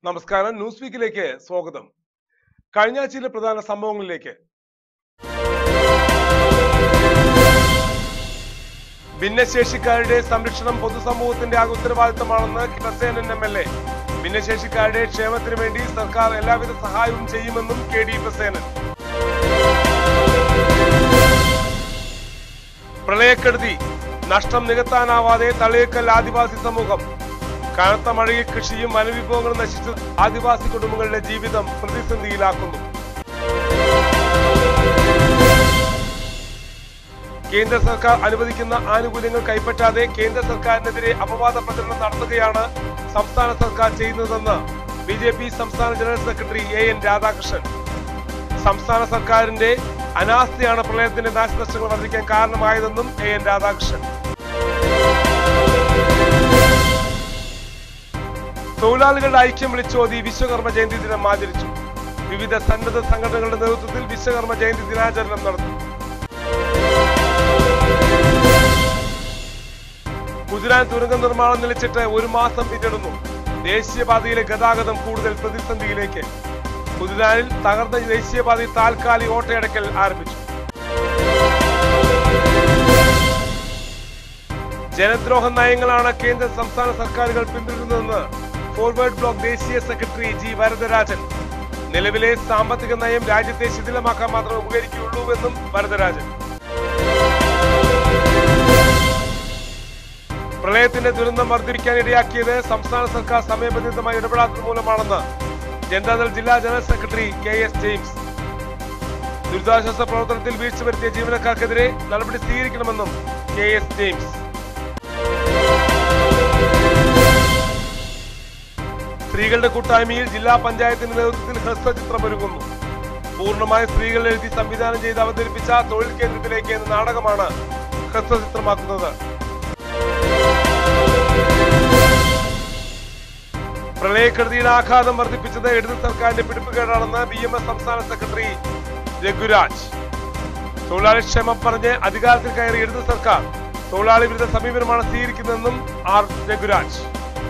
നമസ്കാരം ന്യൂസ് വീക്കിലേക്ക് സ്വാഗതം കഴിഞ്ഞ ആഴ്ചയിലെ പ്രധാന സംഭവങ്ങളിലേക്ക് ഭിന്നശേഷിക്കാരുടെ സംരക്ഷണം പൊതുസമൂഹത്തിന്റെ ആകെ ഉത്തരവാദിത്തമാണെന്ന് കിടസേനൻ എം എൽ എ ഭിന്നശേഷിക്കാരുടെ ക്ഷേമത്തിനു വേണ്ടി സർക്കാർ എല്ലാവിധ സഹായവും ചെയ്യുമെന്നും കെ ഡി പ്രസേനൻ പ്രളയക്കെടുതി നഷ്ടം നികത്താനാവാതെ തളിയക്കൽ ആദിവാസി സമൂഹം കനത്ത മഴയിൽ കൃഷിയും വനവിഭവങ്ങളും നശിച്ച് ആദിവാസി കുടുംബങ്ങളുടെ ജീവിതം പ്രതിസന്ധിയിലാക്കുന്നു കേന്ദ്ര സർക്കാർ അനുവദിക്കുന്ന ആനുകൂല്യങ്ങൾ കൈപ്പറ്റാതെ കേന്ദ്ര സർക്കാരിനെതിരെ അപവാദ പ്രചരണം നടത്തുകയാണ് സംസ്ഥാന സർക്കാർ ചെയ്യുന്നതെന്ന് ബി ജെ പി സംസ്ഥാന general secretary A N Radhakrishnan സംസ്ഥാന സർക്കാരിന്റെ അനാസ്ഥയാണ് പ്രളയത്തിന്റെ നാശനഷ്ടങ്ങൾ വർദ്ധിക്കാൻ കാരണമായതെന്നും എ എൻ രാധാകൃഷ്ണൻ തൊഴിലാളികളുടെ ഐക്യം വിളിച്ചോതി വിശ്വകർമ്മ ജയന്തി ദിനം ആചരിച്ചു വിവിധ സന്നദ്ധ സംഘടനകളുടെ നേതൃത്വത്തിൽ വിശ്വകർമ്മ ജയന്തി ദിനാചരണം നടന്നു കുതിരാൻ തുരങ്ക നിർമ്മാണം നിലച്ചിട്ട് ഒരു മാസം പിന്നിടുന്നു ദേശീയപാതയിലെ ഗതാഗതം കൂടുതൽ പ്രതിസന്ധിയിലേക്ക് കുതിരാനിൽ തകർന്ന ദേശീയപാതയിൽ താൽക്കാലിക ഓട്ടയടക്കൽ ആരംഭിച്ചു ജനദ്രോഹ നയങ്ങളാണ് കേന്ദ്ര സംസ്ഥാന സർക്കാരുകൾ പിന്തുടരുന്നതെന്ന് ഫോർവേഡ് ബ്ലോക്ക് ദേശീയ സെക്രട്ടറി ജി വരദരാജൻ നിലവിലെ സാമ്പത്തിക നയം രാജ്യത്തെ ശിഥിലമാക്കാൻ മാത്രമേ ഉപകരിക്കുകയുള്ളൂവെന്നും വരദരാജൻ പ്രളയത്തിന്റെ ദുരന്തം വർദ്ധിപ്പിക്കാൻ ഇടയാക്കിയത് സംസ്ഥാന സർക്കാർ സമയബന്ധിതമായി ഇടപെടാത്തത് മൂലമാണെന്ന് ജനതാദൾ ജില്ലാ general secretary K S James ദുരിതാശ്വാസ പ്രവർത്തനത്തിൽ വീഴ്ച വരുത്തിയ ജീവനക്കാർക്കെതിരെ നടപടി സ്വീകരിക്കണമെന്നും കെ എസ് ജെയിംസ് സ്ത്രീകളുടെ കൂട്ടായ്മയിൽ ജില്ലാ പഞ്ചായത്തിന്റെ നേതൃത്വത്തിൽ ഹ്രസ്വചിത്രം ഒരുങ്ങുന്നു പൂർണ്ണമായി സ്ത്രീകൾ എഴുതി സംവിധാനം ചെയ്ത് അവതരിപ്പിച്ച തൊഴിൽ കേന്ദ്രത്തിലേക്ക് എന്ന നാടകമാണ് ഹ്രസ്വചിത്രമാക്കുന്നത് പ്രളയക്കെടുതിയുടെ ആഘാതം വർദ്ധിപ്പിച്ചത് ഇടത് സർക്കാരിന്റെ പിടിപ്പുകേടാണെന്ന് ബി എം എസ് സംസ്ഥാന സെക്രട്ടറി രഘുരാജ് തൊഴിലാളി ക്ഷേമം പറഞ്ഞ് അധികാരത്തിൽ കയറി ഇടത് സർക്കാർ തൊഴിലാളി വിരുദ്ധ സമീപനമാണ് സ്വീകരിക്കുന്നതെന്നും ആർ രഘുരാജ്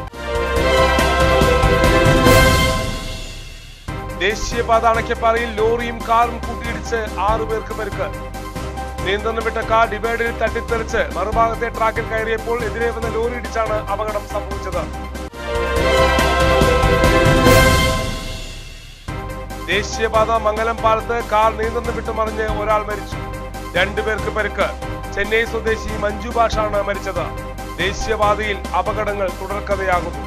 ദേശീയപാത അണയ്ക്കപ്പാറയിൽ ലോറിയും കാറും കൂട്ടിയിടിച്ച് ആറു പേർക്ക് പരിക്ക് നിയന്ത്രണം വിട്ട കാർ ഡിവൈഡറിൽ തട്ടിത്തെറിച്ച് മറുഭാഗത്തെ ട്രാക്കിൽ കയറിയപ്പോൾ എതിരെ വന്ന ലോറി ഇടിച്ചാണ് അപകടം സംഭവിച്ചത് ദേശീയപാത മംഗലം പാലത്ത് കാർ നിയന്ത്രണം വിട്ട് മറിഞ്ഞ് ഒരാൾ മരിച്ചു രണ്ടുപേർക്ക് പരിക്ക് ചെന്നൈ സ്വദേശി മഞ്ജു ഭാഷാണ് മരിച്ചത് ദേശീയപാതയിൽ അപകടങ്ങൾ തുടർക്കഥയാകുന്നു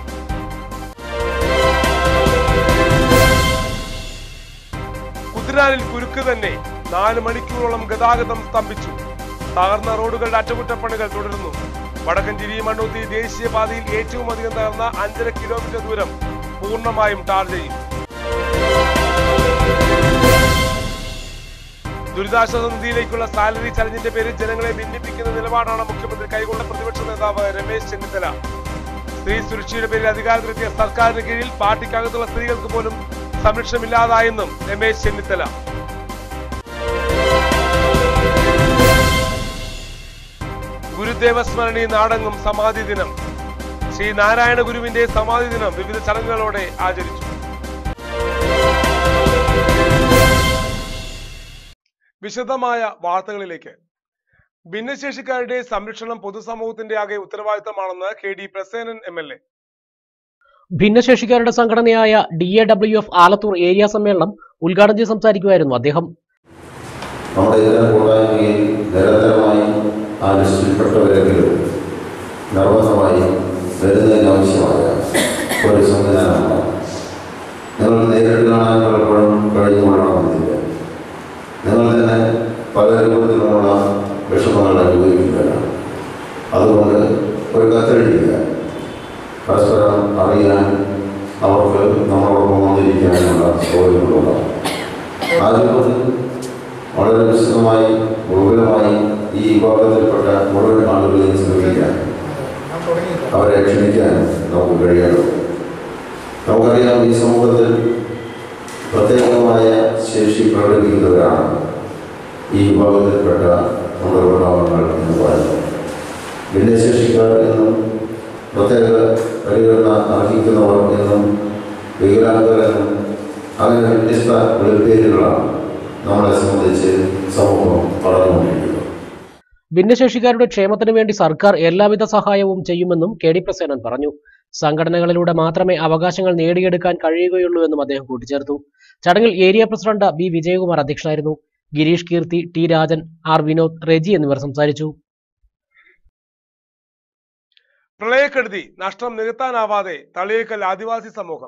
കുതിരാനിൽ കുരുക്ക് തന്നെ നാല് മണിക്കൂറോളം ഗതാഗതം സ്തംഭിച്ചു തകർന്ന റോഡുകളുടെ അറ്റകുറ്റപ്പണികൾ തുടരുന്നു വടക്കഞ്ചേരി മണ്ണൂത്തി ദേശീയപാതയിൽ ഏറ്റവും അധികം തകർന്ന അഞ്ചര കിലോമീറ്റർ ദൂരം പൂർണ്ണമായും ടാർ ചെയ്യും ദുരിതാശ്വാസ നിധിയിലേക്കുള്ള സാലറി ചലഞ്ചിന്റെ പേരിൽ ജനങ്ങളെ ഭിന്നിപ്പിക്കുന്ന നിലപാടാണ് മുഖ്യമന്ത്രി കൈകൊണ്ട പ്രതിപക്ഷ നേതാവ് രമേശ് ചെന്നിത്തല സ്ത്രീ സുരക്ഷയുടെ പേരിൽ അധികാരത്തിലെത്തിയ സർക്കാരിന് കീഴിൽ പാർട്ടിക്കകത്തുള്ള സ്ത്രീകൾക്ക് പോലും സംരക്ഷണമില്ലാതായെന്നും രമേശ് ചെന്നിത്തല ഗുരുദേവ സ്മരണി നാടങ്ങും സമാധി ദിനം ശ്രീ നാരായണ ഗുരുവിന്റെ സമാധി ദിനം വിവിധ ചടങ്ങുകളോടെ ആചരിച്ചു വിശദമായ വാർത്തകളിലേക്ക് ഭിന്നശേഷിക്കാരുടെ സംരക്ഷണം പൊതുസമൂഹത്തിന്റെ ആകെ ഉത്തരവാദിത്തമാണെന്ന് K D Prasenan M L A ഭിന്നശേഷിക്കാരുടെ സംഘടനയായ D A W F Alathur area സമ്മേളനം ഉദ്ഘാടനം ചെയ്ത് സംസാരിക്കുമായിരുന്നു അദ്ദേഹം നമ്മുടെ ഇതര കൂട്ടായ്മയിൽ നിരന്തരമായി ആ ലിസ്റ്റിൽപ്പെട്ടവരെങ്കിലും നിർബന്ധമായി വരുന്നതിന് ആവശ്യമായ ഒരു സംവിധാനമാണ് നിങ്ങൾ നേരിട്ട് കാണാൻ പലപ്പോഴും കഴിഞ്ഞുകൊള്ളണമെന്നില്ല നിങ്ങൾ തന്നെ പല രൂപത്തിലുമുള്ള വിഷമങ്ങൾ അനുഭവിക്കുകയാണ് അതുകൊണ്ട് ഒരു കത്തെഴുതുക പരസ്പരം അറിയാൻ അവർക്ക് നമ്മളോടൊപ്പം വന്നിരിക്കാനുള്ള സൗകര്യങ്ങളുണ്ടാകും ആ രൂപത്തിൽ വളരെ വിശദമായി ബഹുലമായി ഈ വിഭാഗത്തിൽപ്പെട്ട മുഴുവൻ ആളുകളെയും ശ്രമിക്കാൻ അവരെ ക്ഷണിക്കാൻ നമുക്ക് കഴിയണം നമുക്കറിയാം ഈ സമൂഹത്തിൽ പ്രത്യേകമായ ശേഷി പ്രകടിപ്പിക്കുന്നവരാണ് ഈ വിഭാഗത്തിൽപ്പെട്ട നമ്മുടെ വിഭാഗങ്ങൾ എന്ന് പറയുന്നത് ഭിന്നശേഷിക്കാർ എന്നും പ്രത്യേക പരിഗണന അർഹിക്കുന്നവർ എന്നും വികലാംഗരെന്നും അങ്ങനെ വ്യത്യസ്ത വിളിപ്പേരുകളാണ് നമ്മളെ സംബന്ധിച്ച് സമൂഹം പറഞ്ഞുകൊണ്ടിരിക്കുന്നത് ഭിന്നശേഷിക്കാരുടെ ക്ഷേമത്തിനു വേണ്ടി സർക്കാർ എല്ലാവിധ സഹായവും ചെയ്യുമെന്നും കെ ഡി പ്രസേനൻ പറഞ്ഞു സംഘടനകളിലൂടെ മാത്രമേ അവകാശങ്ങൾ നേടിയെടുക്കാൻ കഴിയുകയുള്ളൂ എന്നും അദ്ദേഹം കൂട്ടിച്ചേർത്തു ചടങ്ങിൽ ഏരിയ പ്രസിഡന്റ് ബി വിജയകുമാർ അധ്യക്ഷനായിരുന്നു ഗിരീഷ് കീർത്തി ടി രാജൻ ആർ വിനോദ് റെജി എന്നിവർ സംസാരിച്ചു പ്രളയക്കെടുതി നഷ്ടം നികത്താനാവാതെ തളിയേക്കൽ ആദിവാസി സമൂഹം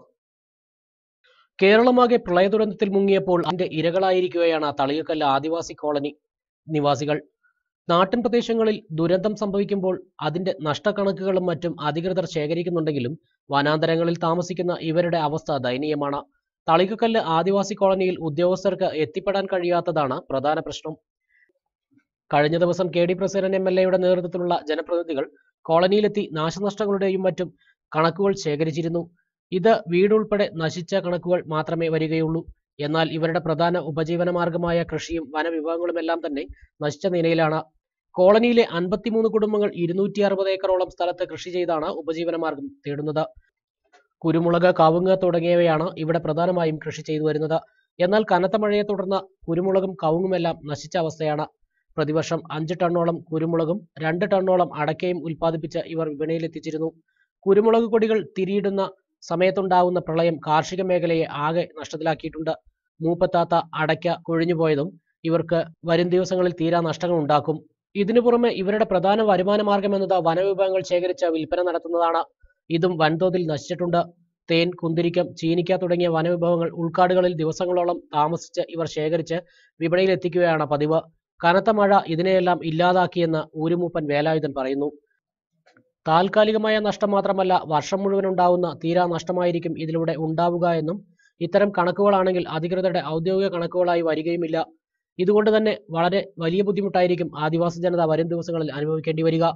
കേരളമാകെ പ്രളയ ദുരന്തത്തിൽ മുങ്ങിയപ്പോൾ അതിന്റെ ഇരകളായിരിക്കുകയാണ് തളിയക്കല്ല് ആദിവാസി കോളനി നിവാസികൾ നാട്ടിൻ പ്രദേശങ്ങളിൽ ദുരന്തം സംഭവിക്കുമ്പോൾ അതിന്റെ നഷ്ടക്കണക്കുകളും മറ്റും അധികൃതർ ശേഖരിക്കുന്നുണ്ടെങ്കിലും വനാന്തരങ്ങളിൽ താമസിക്കുന്ന ഇവരുടെ അവസ്ഥ ദയനീയമാണ് തളികക്കല്ല് ആദിവാസി കോളനിയിൽ ഉദ്യോഗസ്ഥർക്ക് എത്തിപ്പെടാൻ കഴിയാത്തതാണ് പ്രധാന പ്രശ്നം കഴിഞ്ഞ ദിവസം K D Prasenan M L എയുടെ നേതൃത്വത്തിലുള്ള ജനപ്രതിനിധികൾ കോളനിയിലെത്തി നാശനഷ്ടങ്ങളുടെയും മറ്റും കണക്കുകൾ ശേഖരിച്ചിരുന്നു ഇത് വീടുൾപ്പെടെ നശിച്ച കണക്കുകൾ മാത്രമേ വരികയുള്ളൂ എന്നാൽ ഇവരുടെ പ്രധാന ഉപജീവന മാർഗമായ കൃഷിയും വനവിഭവങ്ങളുമെല്ലാം തന്നെ നശിച്ച നിലയിലാണ് കോളനിയിലെ അൻപത്തിമൂന്ന് കുടുംബങ്ങൾ ഇരുന്നൂറ്റി അറുപത് ഏക്കറോളം സ്ഥലത്ത് കൃഷി ചെയ്താണ് ഉപജീവന മാർഗം തേടുന്നത് കുരുമുളക് കവുങ്ങ് തുടങ്ങിയവയാണ് ഇവിടെ പ്രധാനമായും കൃഷി ചെയ്തു വരുന്നത് എന്നാൽ കനത്ത മഴയെ തുടർന്ന് കുരുമുളകും കവുങ്ങുമെല്ലാം നശിച്ച അവസ്ഥയാണ് പ്രതിവർഷം അഞ്ച് ടണ്ണോളം കുരുമുളകും രണ്ട് ടണ്ണോളം അടക്കയും ഉൽപ്പാദിപ്പിച്ച് ഇവർ വിപണിയിലെത്തിച്ചിരുന്നു കുരുമുളക് കൊടികൾ തിരിയിടുന്ന സമയത്തുണ്ടാവുന്ന പ്രളയം കാർഷിക മേഖലയെ ആകെ നഷ്ടത്തിലാക്കിയിട്ടുണ്ട് മൂപ്പത്താത്ത അടയ്ക്ക കൊഴിഞ്ഞുപോയതും ഇവർക്ക് വരും ദിവസങ്ങളിൽ തീരാ നഷ്ടങ്ങൾ ഉണ്ടാക്കും ഇതിനു പുറമെ ഇവരുടെ പ്രധാന വരുമാന മാർഗമെന്നത് വനവിഭവങ്ങൾ ശേഖരിച്ച് വിൽപ്പന നടത്തുന്നതാണ് ഇതും വൻതോതിൽ നശിച്ചിട്ടുണ്ട് തേൻ കുന്തിരിക്കം ചീനിക്ക തുടങ്ങിയ വനവിഭവങ്ങൾ ഉൾക്കാടുകളിൽ ദിവസങ്ങളോളം താമസിച്ച് ഇവർ ശേഖരിച്ച് വിപണിയിൽ എത്തിക്കുകയാണ് പതിവ് കനത്ത മഴ ഇതിനെയെല്ലാം ഇല്ലാതാക്കിയെന്ന് ഊരുമൂപ്പൻ വേലായുധൻ പറയുന്നു താൽക്കാലികമായ നഷ്ടം മാത്രമല്ല വർഷം മുഴുവൻ ഉണ്ടാവുന്ന തീരാ നഷ്ടമായിരിക്കും ഇതിലൂടെ ഉണ്ടാവുക എന്നും ഇത്തരം കണക്കുകളാണെങ്കിൽ അധികൃതരുടെ ഔദ്യോഗിക കണക്കുകളായി വരികയുമില്ല ഇതുകൊണ്ട് തന്നെ വളരെ വലിയ ബുദ്ധിമുട്ടായിരിക്കും ആദിവാസി ജനത വരും ദിവസങ്ങളിൽ അനുഭവിക്കേണ്ടി വരിക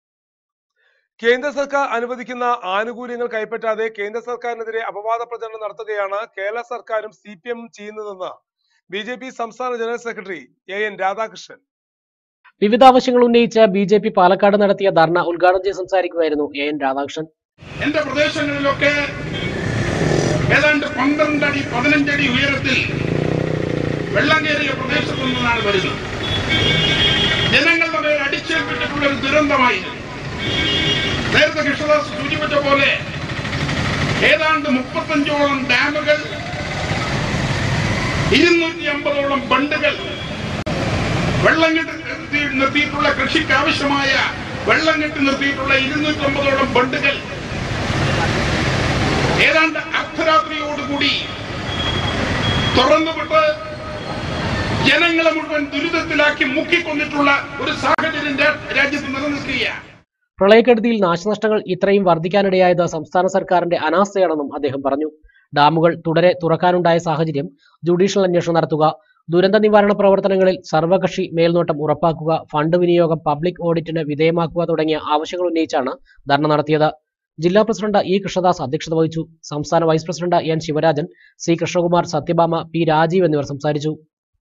കേന്ദ്ര സർക്കാർ അനുവദിക്കുന്ന ആനുകൂല്യങ്ങൾ കൈപ്പറ്റാതെ കേന്ദ്ര സർക്കാരിനെതിരെ അപവാദ പ്രചരണം നടത്തുകയാണ് കേരള സർക്കാരും സി പി എമ്മും ചെയ്യുന്നതെന്ന് ബി ജെ പി സംസ്ഥാന general secretary A N Radhakrishnan വിവിധ ആവശ്യങ്ങൾ ഉന്നയിച്ച് ബി ജെ പി പാലക്കാട് നടത്തിയ ധർണ ഉദ്ഘാടനം ചെയ്ത് സംസാരിക്കുകയായിരുന്നു എ എൻ രാധാകൃഷ്ണൻ എന്റെ പ്രദേശങ്ങളിലൊക്കെ ഏതാണ്ട് പന്ത്രണ്ടടി പതിനഞ്ചടി ഉയരത്തിൽ വെള്ളം കയറിയ പ്രദേശത്തു നിന്നാണ് വരുന്നത് ജനങ്ങളുടെ മേൽ അടിച്ചേൽപ്പിച്ചിട്ടുള്ള ഒരു ദുരന്തമായിരുന്നു നേരത്തെ കൃഷ്ണദാസ് സൂചിപ്പിച്ച പോലെ ഏതാണ്ട് മുപ്പത്തഞ്ചോളം ഡാമുകൾ ഇരുന്നൂറ്റി അമ്പതോളം ബണ്ടുകൾ വെള്ളം കെട്ടി നിർത്തി നിർത്തിയിട്ടുള്ള കൃഷിക്ക് ആവശ്യമായ വെള്ളം കെട്ടി നിർത്തിയിട്ടുള്ള ഇരുന്നൂറ്റമ്പതോളം ബണ്ടുകൾ ഏതാണ്ട് അർദ്ധരാത്രിയോടുകൂടി തുറന്നുവിട്ട് ജനങ്ങളെ മുഴുവൻ ദുരിതത്തിലാക്കി മുക്കിക്കൊന്നിട്ടുള്ള ഒരു സാഹചര്യം രാ- രാജ്യത്ത് നിലനിൽക്കുകയാണ് പ്രളയക്കെടുതിയിൽ നാശനഷ്ടങ്ങൾ ഇത്രയും വർദ്ധിക്കാനിടയായത് സംസ്ഥാന സർക്കാരിന്റെ അനാസ്ഥയാണെന്നും അദ്ദേഹം പറഞ്ഞു ഡാമുകൾ തുടരെ തുറക്കാനുണ്ടായ സാഹചര്യം ജുഡീഷ്യൽ അന്വേഷണം നടത്തുക ദുരന്ത നിവാരണ പ്രവർത്തനങ്ങളിൽ സർവകക്ഷി മേൽനോട്ടം ഉറപ്പാക്കുക ഫണ്ട് വിനിയോഗം പബ്ലിക് ഓഡിറ്റിന് വിധേയമാക്കുക തുടങ്ങിയ ആവശ്യങ്ങൾ ഉന്നയിച്ചാണ് ധർണ നടത്തിയത് ജില്ലാ പ്രസിഡന്റ് ഇ കൃഷ്ണദാസ് അധ്യക്ഷത വഹിച്ചു സംസ്ഥാന vice president N Sivarajan C Krishnakumar Sathyabhama P Rajeev എന്നിവർ സംസാരിച്ചു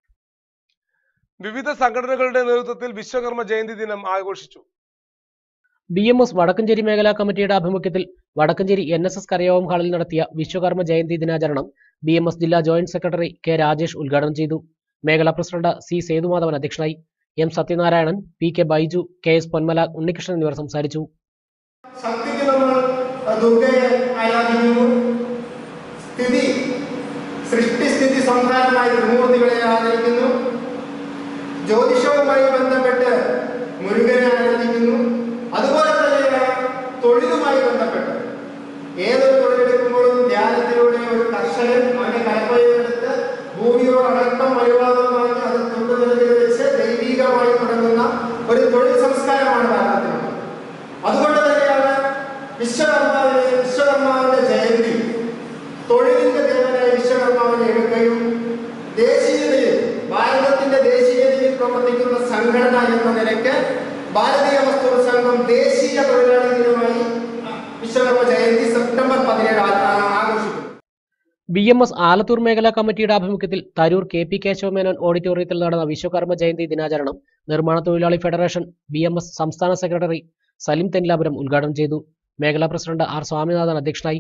വിവിധ സംഘടനകളുടെ നേതൃത്വത്തിൽ വിശ്വകർമ്മ ജയന്തി ദിനം ആഘോഷിച്ചു ബി എം എസ് വടക്കഞ്ചേരി മേഖലാ കമ്മിറ്റിയുടെ ആഭിമുഖ്യത്തിൽ വടക്കഞ്ചേരി എൻ എസ് എസ് കരയോഗം ഹാളിൽ നടത്തിയ വിശ്വകർമ്മ ജയന്തി ദിനാചരണം ബി എം എസ് ജില്ലാ ജോയിന്റ് സെക്രട്ടറി കെ രാജേഷ് ഉദ്ഘാടനം ചെയ്തു മേഖലാ പ്രസിഡന്റ് സി സേതുമാധവൻ അധ്യക്ഷനായി M Sathyanarayanan P K Baiju K S Ponmala Unnikrishnan എന്നിവർ സംസാരിച്ചു ശക്തിക്ക് നമ്മൾ ദുർഗയെ ആരാധിക്കുന്നു സ്ഥിതി സൃഷ്ടിസ്ഥിതി സംഹാരമായ ത്രിമൂർത്തികളെ ആദരിക്കുന്നു ജ്യോതിഷവുമായി ബന്ധപ്പെട്ട് മുരുകനെ ആരാധിക്കുന്നു അതുപോലെ തന്നെയാണ് തൊഴിലുമായി ബന്ധപ്പെട്ട് ഏതൊരു തൊഴിലെടുക്കുമ്പോഴും ധ്യാനത്തിലൂടെ ഒരു കർഷകൻ അവന്റെ കലപ്പയെടുത്ത് ഭൂമിയോടടക്കം വഴിപാടുമായി അത് തൊണ്ടുനിലയിൽ വെച്ച് ദൈവികമായി തുടങ്ങുന്ന ഒരു തൊഴിൽ സംസ്കാരമാണ് ഭാരതത്തിനുള്ളത് അതുകൊണ്ട് തന്നെയാണ് വിശ്വകർമാവിനെ വിശ്വകർമാവിന്റെ ജയന്തി തൊഴിലിന്റെ ദേവനായ വിശ്വകർമാവിനെ എടുക്കുകയും ദേശീയതയിൽ ഭാരതത്തിന്റെ ദേശീയതയിൽ പ്രവർത്തിക്കുന്ന സംഘടന എന്ന നിലയ്ക്ക് ഭാരതീയ മസ്തൂർ സംഘം ദേശീയ തൊഴിലാളി ദിനമായി വിശ്വകർമ്മ ജയന്തി സെപ്റ്റംബർ പതിനേഴ് ആ- ആ- ആഘോഷിക്കുന്നു ബി എം എസ് ആലത്തൂർ മേഖലാ കമ്മിറ്റിയുടെ ആഭിമുഖ്യത്തിൽ തരൂർ കെ പി കേശവമേനോൻ ഓഡിറ്റോറിയത്തിൽ നടന്ന വിശ്വകർമ്മ ജയന്തി ദിനാചരണം നിർമ്മാണ തൊഴിലാളി ഫെഡറേഷൻ ബി എം എസ് സംസ്ഥാന സെക്രട്ടറി സലിം തെന്നിലാപുരം ഉദ്ഘാടനം ചെയ്തു മേഖലാ പ്രസിഡന്റ് ആർ സ്വാമിനാഥൻ അധ്യക്ഷനായി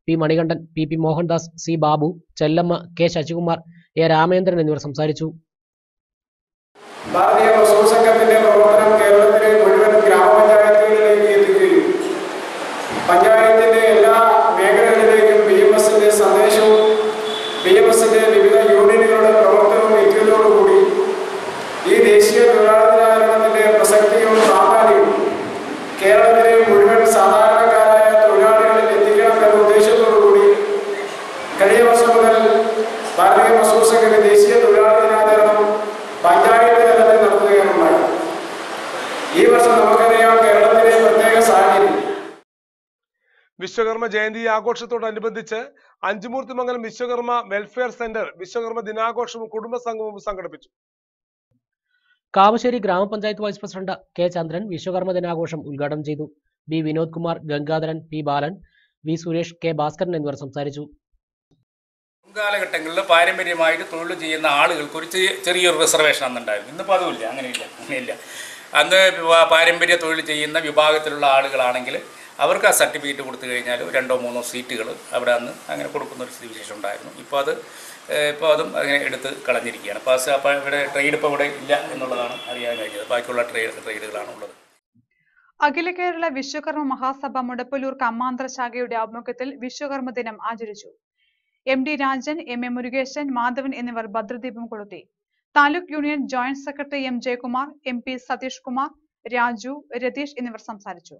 P Manikandan P P Mohandas C Babu Chellamma K Sasikumar A Ramendran എന്നിവർ സംസാരിച്ചു ഭാരതീയ മസൂർ സംഘത്തിന്റെ പ്രവർത്തനം കേരളത്തിലെ മുഴുവൻ ഗ്രാമപഞ്ചായത്തുകളിലേക്ക് എത്തിക്കുകയും പഞ്ചായത്തിന്റെ എല്ലാ മേഖലകളിലേക്കും ബി എം എസിന്റെ സന്ദേശവും ബി എം എസിന്റെ വിവിധ യൂണിയനുകളുടെ പ്രവർത്തനവും എത്തിയതോടുകൂടി ഈ ദേശീയ തൊഴിലാളി ദിനാചരണത്തിന്റെ പ്രസക്തിയും പ്രാധാന്യവും കേരളത്തിലെ മുഴുവൻ സാധാരണക്കാരായ തൊഴിലാളികളിൽ എത്തിക്കണം എന്ന ഉദ്ദേശത്തോടുകൂടി കഴിഞ്ഞ വർഷം മുതൽ ഭാരതീയ മസൂർ സംഘത്തിന്റെ ദേശീയ തൊഴിലാളി ദിനാചരണം പഞ്ചായത്ത് തലത്തിൽ നടത്തുകയാണുണ്ടായി ഈ വർഷം നമുക്കറിയാം കേരളത്തിലെ പ്രത്യേക സാഹചര്യം വിശ്വകർമ്മ ജയന്തി ആഘോഷത്തോടനുബന്ധിച്ച് അഞ്ചുമൂർത്തിമംഗലം വിശ്വകർമ്മ വെൽഫെയർ സെന്റർ വിശ്വകർമ്മ ദിനാഘോഷവും കുടുംബ സംഗമവും സംഘടിപ്പിച്ചു Kavassery grama panchayat vice president K Chandran Vishwakarma ദിനാഘോഷം ഉദ്ഘാടനം ചെയ്തു B Vinod Kumar Gangadharan P Balan V Suresh K Bhaskaran എന്നിവർ സംസാരിച്ചു മുൻകാലഘട്ടങ്ങളിൽ പാരമ്പര്യമായിട്ട് തൊഴിൽ ചെയ്യുന്ന ആളുകൾക്ക് ഒരു ചെറിയ ചെറിയൊരു റിസർവേഷൻ അന്നുണ്ടായിരുന്നു ഇന്നിപ്പോൾ അതുമില്ല അങ്ങനെയില്ല അങ്ങനെയില്ല അന്ന് വിവാ- പാരമ്പര്യ തൊഴിൽ ചെയ്യുന്ന വിഭാഗത്തിലുള്ള ആളുകളാണെങ്കിൽ അവർക്ക് ആ സർട്ടിഫിക്കറ്റ് കൊടുത്തു കഴിഞ്ഞാൽ രണ്ടോ മൂന്നോ സീറ്റുകൾ അവിടെ അന്ന് അങ്ങനെ കൊടുക്കുന്ന ഒരു സ്ഥിതിവിശേഷം ഉണ്ടായിരുന്നു ഇപ്പോൾ അത് ഏഹ്, ഇപ്പോൾ അതും അങ്ങനെ എടുത്ത് കളഞ്ഞിരിക്കുകയാണ് അപ്പോൾ അപ്പോൾ ഇവിടെ ട്രേഡ് ഇപ്പോൾ ഇവിടെ ഇല്ല എന്നുള്ളതാണ് അറിയാൻ കഴിഞ്ഞത് ബാക്കിയുള്ള ട്രേഡ് ട്രേഡുകളാണ് ഉള്ളത് അഖില കേരള വിശ്വകർമ്മ മഹാസഭ മുടപ്പല്ലൂർ കമ്മാന്തര ശാഖയുടെ ആഭിമുഖ്യത്തിൽ വിശ്വകർമ്മ ദിനം ആചരിച്ചു M D Rajan M A Murukesan Madhavan എന്നിവർ ഭദ്രദീപം കൊളുത്തി taluk union joint secretary M Jayakumar M P Satheesh Kumar Raju Ratheesh എന്നിവർ സംസാരിച്ചു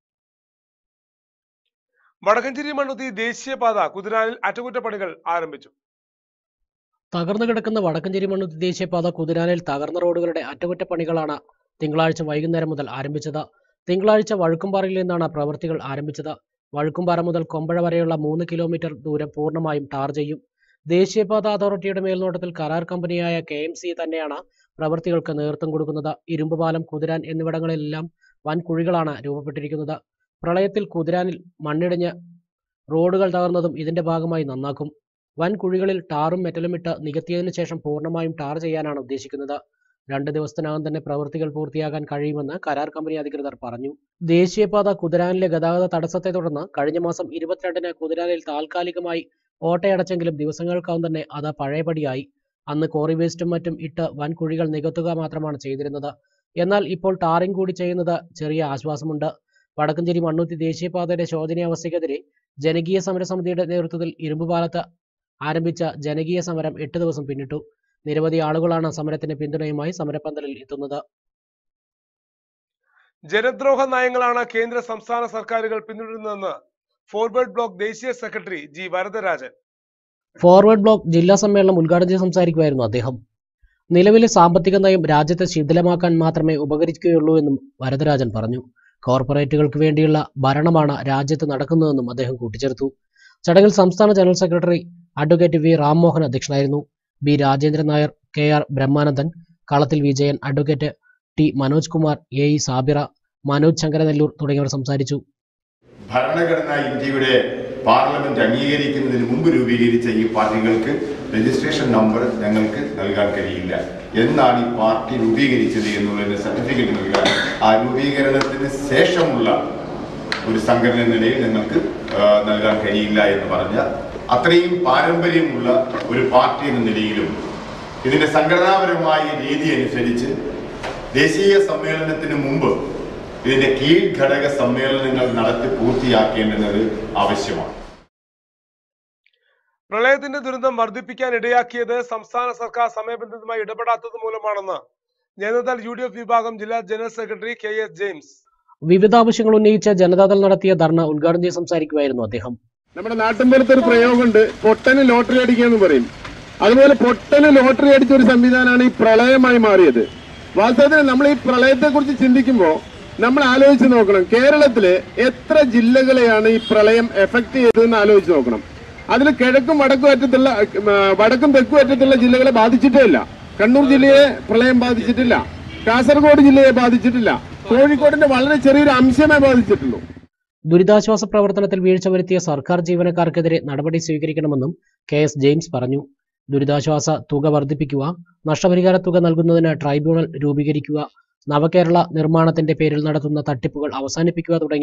വടക്കഞ്ചേരി മണ്ണുത്തി ദേശീയപാത കുതിരാനിൽ അറ്റകുറ്റപ്പണികൾ ആരംഭിച്ചു തകർന്നു കിടക്കുന്ന വടക്കഞ്ചേരി മണ്ണുത്തി ദേശീയപാത കുതിരാനിൽ തകർന്ന റോഡുകളുടെ അറ്റകുറ്റപ്പണികളാണ് തിങ്കളാഴ്ച വൈകുന്നേരം മുതൽ ആരംഭിച്ചത് തിങ്കളാഴ്ച വഴുക്കുംപാറയിൽ നിന്നാണ് പ്രവൃത്തികൾ ആരംഭിച്ചത് വഴുക്കുംപാറ മുതൽ കൊമ്പഴ വരെയുള്ള മൂന്ന് കിലോമീറ്റർ ദൂരം പൂർണ്ണമായും ടാർ ചെയ്യും ദേശീയപാത അതോറിറ്റിയുടെ മേൽനോട്ടത്തിൽ കരാർ കമ്പനിയായ കെ എം സി തന്നെയാണ് പ്രവൃത്തികൾക്ക് നേതൃത്വം കൊടുക്കുന്നത് ഇരുമ്പുപാലം കുതിരാൻ എന്നിവിടങ്ങളിലെല്ലാം വൻ കുഴികളാണ് രൂപപ്പെട്ടിരിക്കുന്നത് പ്രളയത്തിൽ കുതിരാനിൽ മണ്ണിടിഞ്ഞ് റോഡുകൾ തകർന്നതും ഇതിന്റെ ഭാഗമായി നന്നാക്കും വൻ കുഴികളിൽ ടാറും മെറ്റലും ഇട്ട് നികത്തിയതിനു ശേഷം പൂർണ്ണമായും ടാർ ചെയ്യാനാണ് ഉദ്ദേശിക്കുന്നത് രണ്ട് ദിവസത്തിനകം തന്നെ പ്രവൃത്തികൾ പൂർത്തിയാക്കാൻ കഴിയുമെന്ന് കരാർ കമ്പനി അധികൃതർ പറഞ്ഞു ദേശീയപാത കുതിരാനിലെ ഗതാഗത തടസ്സത്തെ തുടർന്ന് കഴിഞ്ഞ മാസം ഇരുപത്തിരണ്ടിന് കുതിരാനിൽ താൽക്കാലികമായി ഓട്ടയടച്ചെങ്കിലും ദിവസങ്ങൾക്കകം തന്നെ അത് പഴയപടിയായി അന്ന് കോറി വേസ്റ്റും മറ്റും ഇട്ട് വൻ കുഴികൾ നികത്തുക മാത്രമാണ് ചെയ്തിരുന്നത് എന്നാൽ ഇപ്പോൾ ടാറിംഗ് കൂടി ചെയ്യുന്നത് ചെറിയ ആശ്വാസമുണ്ട് വടക്കഞ്ചേരി മണ്ണുത്തി ദേശീയപാതയുടെ ശോചനീയാവസ്ഥയ്ക്കെതിരെ ജനകീയ സമരസമിതിയുടെ നേതൃത്വത്തിൽ ഇരുമ്പുപാലത്ത് ആരംഭിച്ച ജനകീയ സമരം എട്ട് ദിവസം പിന്നിട്ടു നിരവധി ആളുകളാണ് സമരത്തിന് പിന്തുണയുമായി സമരപ്പന്തലിൽ എത്തുന്നത് ജനദ്രോഹ നയങ്ങളാണ് കേന്ദ്ര സംസ്ഥാന സർക്കാരുകൾ പിന്തുടരുന്നതെന്ന് ഫോർവേഡ് ബ്ലോക്ക് ദേശീയ secretary G Varadarajan forward bloc ജില്ലാ സമ്മേളനം ഉദ്ഘാടനം ചെയ്ത് സംസാരിക്കുകയായിരുന്നു അദ്ദേഹം നിലവിലെ സാമ്പത്തിക നയം രാജ്യത്തെ ശിഥിലമാക്കാൻ മാത്രമേ ഉപകരിക്കുകയുള്ളൂ എന്നും വരദരാജൻ പറഞ്ഞു കോർപ്പറേറ്റുകൾക്ക് വേണ്ടിയുള്ള ഭരണമാണ് രാജ്യത്ത് നടക്കുന്നതെന്നും അദ്ദേഹം കൂട്ടിച്ചേർത്തു ചടങ്ങിൽ സംസ്ഥാന general secretary advocate V Rammohan അധ്യക്ഷനായിരുന്നു B Rajendran Nair K R Brahmanandan Kalathil Vijayan advocate T Manoj Kumar A E Sabira Manoj Sankaranellur തുടങ്ങിയവർ സംസാരിച്ചു ഭരണഘടന ഇന്ത്യയുടെ പാർലമെന്റ് അംഗീകരിക്കുന്നതിന് മുമ്പ് രൂപീകരിച്ച ഈ പാർട്ടികൾക്ക് രജിസ്ട്രേഷൻ നമ്പർ ഞങ്ങൾക്ക് നൽകാൻ കഴിയില്ല എന്നാണ് ഈ പാർട്ടി രൂപീകരിച്ചത് എന്നുള്ളതിന് സർട്ടിഫിക്കറ്റ് നൽകാൻ ആ രൂപീകരണത്തിന് ശേഷമുള്ള ഒരു സംഘടന എന്ന നിലയിൽ ഞങ്ങൾക്ക് ആ, നൽകാൻ കഴിയില്ല എന്ന് പറഞ്ഞ അത്രയും പാരമ്പര്യമുള്ള ഒരു പാർട്ടി എന്ന നിലയിലും ഇതിന്റെ സംഘടനാപരമായ രീതി അനുസരിച്ച് ദേശീയ സമ്മേളനത്തിന് മുമ്പ് ഇതിന്റെ കീഴ്ഘടക സമ്മേളനങ്ങൾ നടത്തി പൂർത്തിയാക്കേണ്ടുന്നത് ആവശ്യമാണ് പ്രളയത്തിന്റെ ദുരന്തം വർദ്ധിപ്പിക്കാൻ ഇടയാക്കിയത് സംസ്ഥാന സർക്കാർ സമയബന്ധിതമായി ഇടപെടാത്തത് മൂലമാണെന്ന് ജനതാദൾ യു ഡി എഫ് വിഭാഗം ജില്ലാ general secretary K S James വിവിധ ആവശ്യങ്ങൾ ഉന്നയിച്ച് ജനതാദൾ നടത്തിയ ധർണ ഉദ്ഘാടനം ചെയ്ത് സംസാരിക്കുകയായിരുന്നു അദ്ദേഹം നമ്മുടെ നാട്ടിൻപുറത്ത് ഒരു പ്രയോഗമുണ്ട് പൊട്ടന് ലോട്ടറി അടിക്കുക എന്ന് പറയും അതുപോലെ പൊട്ടന് ലോട്ടറി അടിച്ച ഒരു സംവിധാനമാണ് ഈ പ്രളയമായി മാറിയത് വാസ്തവത്തിൽ നമ്മൾ ഈ പ്രളയത്തെ കുറിച്ച് ചിന്തിക്കുമ്പോൾ നമ്മൾ ആലോചിച്ച് നോക്കണം കേരളത്തിലെ എത്ര ജില്ലകളെയാണ് ഈ പ്രളയം എഫക്ട് ചെയ്തതെന്ന് ആലോചിച്ച് നോക്കണം അതിൽ കിഴക്കും വടക്കും അറ്റത്തുള്ള ഉം, ആ, വടക്കും തെക്കും അറ്റത്തുള്ള ജില്ലകളെ ബാധിച്ചിട്ടേ ഇല്ല കണ്ണൂർ ജില്ലയെ പ്രളയം ബാധിച്ചിട്ടില്ല കാസർഗോഡ് ജില്ലയെ ബാധിച്ചിട്ടില്ല കോഴിക്കോടിന്റെ വളരെ ചെറിയൊരു അംശമേ ബാധിച്ചിട്ടുള്ളൂ ദുരിതാശ്വാസ പ്രവർത്തനത്തിൽ വീഴ്ച വരുത്തിയ സർക്കാർ ജീവനക്കാർക്കെതിരെ നടപടി സ്വീകരിക്കണമെന്നും കെ എസ് ജെയിംസ് പറഞ്ഞു ദുരിതാശ്വാസ തുക വർദ്ധിപ്പിക്കുക നഷ്ടപരിഹാര തുക നൽകുന്നതിന് ട്രൈബ്യൂണൽ രൂപീകരിക്കുക നവകേരള നിർമ്മാണത്തിന്റെ പേരിൽ നടത്തുന്ന തട്ടിപ്പുകൾ അവസാനിപ്പിക്കുക തുടങ്ങിയ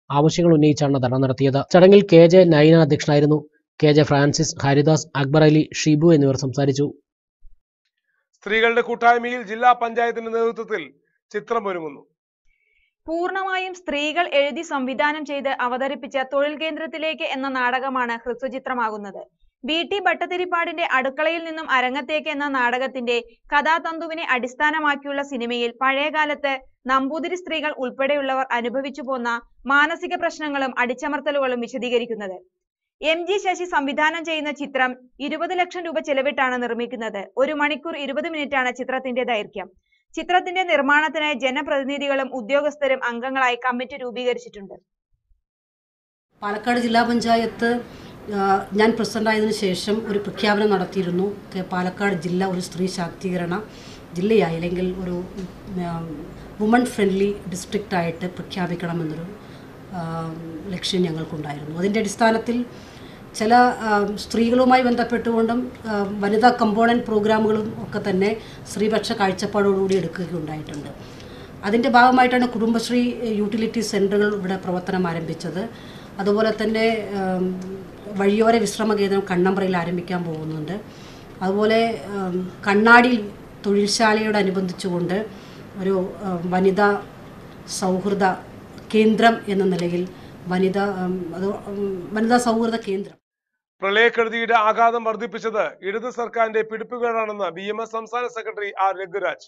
ആവശ്യങ്ങൾ ഉന്നയിച്ചാണ് ധർണ നടത്തിയത് ചടങ്ങിൽ കെ ജെ നൈന അധ്യക്ഷനായിരുന്നു K J Francis Haridas Akbar Ali Shibu എന്നിവർ സംസാരിച്ചു സ്ത്രീകളുടെ കൂട്ടായ്മയിൽ ജില്ലാ പഞ്ചായത്തിന്റെ നേതൃത്വത്തിൽ ചിത്രമൊരുങ്ങുന്നു പൂർണ്ണമായും സ്ത്രീകൾ എഴുതി സംവിധാനം ചെയ്ത് അവതരിപ്പിച്ച തൊഴിൽ കേന്ദ്രത്തിലേക്ക് എന്ന നാടകമാണ് ഹ്രസ്വചിത്രമാകുന്നത് ബി ടി ഭട്ടതിരിപ്പാടിന്റെ അടുക്കളയിൽ നിന്നും അരങ്ങത്തേക്ക് എന്ന നാടകത്തിന്റെ കഥാതന്തുവിനെ അടിസ്ഥാനമാക്കിയുള്ള സിനിമയിൽ പഴയകാലത്ത് നമ്പൂതിരി സ്ത്രീകൾ ഉൾപ്പെടെയുള്ളവർ അനുഭവിച്ചു പോന്ന മാനസിക പ്രശ്നങ്ങളും അടിച്ചമർത്തലുകളും വിശദീകരിക്കുന്നത് എം ജി ശശി സംവിധാനം ചെയ്യുന്ന ചിത്രം ഇരുപത് ലക്ഷം രൂപ ചെലവിട്ടാണ് നിർമ്മിക്കുന്നത് ഒരു മണിക്കൂർ ഇരുപത് മിനിറ്റാണ് ചിത്രത്തിന്റെ ദൈർഘ്യം ചിത്രത്തിന്റെ നിർമ്മാണത്തിനായി ജനപ്രതിനിധികളും ഉദ്യോഗസ്ഥരും അംഗങ്ങളായി കമ്മിറ്റി രൂപീകരിച്ചിട്ടുണ്ട് പാലക്കാട് ജില്ലാ പഞ്ചായത്ത് ആ, ഞാൻ പ്രസിഡന്റ് ആയതിനു ശേഷം ഒരു പ്രഖ്യാപനം നടത്തിയിരുന്നു കെ- പാലക്കാട് ജില്ല ഒരു സ്ത്രീ ശാക്തീകരണ ജില്ലയായി അല്ലെങ്കിൽ ഒരു വുമൺ ഫ്രണ്ട്ലി ഡിസ്ട്രിക്റ്റ് ആയിട്ട് പ്രഖ്യാപിക്കണമെന്നൊരു ആ, ലക്ഷ്യം ഞങ്ങൾക്കുണ്ടായിരുന്നു അതിൻ്റെ അടിസ്ഥാനത്തിൽ ചില ആ, സ്ത്രീകളുമായി ബന്ധപ്പെട്ടുകൊണ്ടും ആ, വനിതാ കമ്പോണൻറ്റ് പ്രോഗ്രാമുകളും ഒക്കെ തന്നെ സ്ത്രീപക്ഷ കാഴ്ചപ്പാടോടുകൂടി എടുക്കുകയുണ്ടായിട്ടുണ്ട് അതിൻ്റെ ഭാഗമായിട്ടാണ് കുടുംബശ്രീ യൂട്ടിലിറ്റി സെൻ്ററുകൾ ഇവിടെ പ്രവർത്തനം ആരംഭിച്ചത് അതുപോലെ തന്നെ ഉം, വഴിയോര വിശ്രമ കേന്ദ്രം കണ്ണമ്പ്രയിൽ ആരംഭിക്കാൻ പോകുന്നുണ്ട് അതുപോലെ ഉം, കണ്ണാടിയിൽ തൊഴിൽശാലയോടനുബന്ധിച്ചുകൊണ്ട് ഒരു ഉം, വനിതാ സൗഹൃദ കേന്ദ്രം എന്ന നിലയിൽ വനിതാ ഉം, അത് ഉം, വനിതാ സൗഹൃദ കേന്ദ്രം പ്രളയക്കെടുതിയുടെ ആഘാതം വർദ്ധിപ്പിച്ചത് ഇടത് സർക്കാരിന്റെ പിടിപ്പുകേടാണെന്ന് ബി എം എസ് സംസ്ഥാന secretary R Raghuraj